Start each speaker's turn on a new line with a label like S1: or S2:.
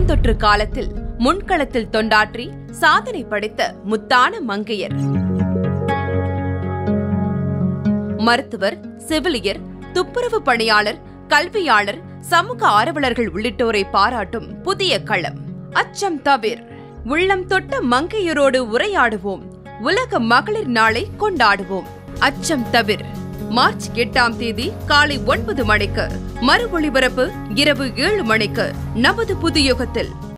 S1: பெருந்தொற்று காலத்தில் முன்களத்தில் தொண்டாற்றி சாதனை படைத்த முத்தான மங்கையர் மருத்துவர் செவிலியர் துப்புரவு பணியாளர் கல்வியாளர் சமூக ஆர்வலர்கள் உள்ளிட்டோரை பாராட்டும் புதிய களம் அச்சம் தவிர் உள்ளம் தொட்ட மங்கையரோடு உரையாடுவோம் உலக மகளிர் நாளை கொண்டாடுவோம் அச்சம் தவிர் மார்ச் எட்டாம் தேதி காலை ஒன்பது மணிக்கு மறு ஒளிபரப்பு இரவு ஏழு மணிக்கு நமது புது யுகத்தில்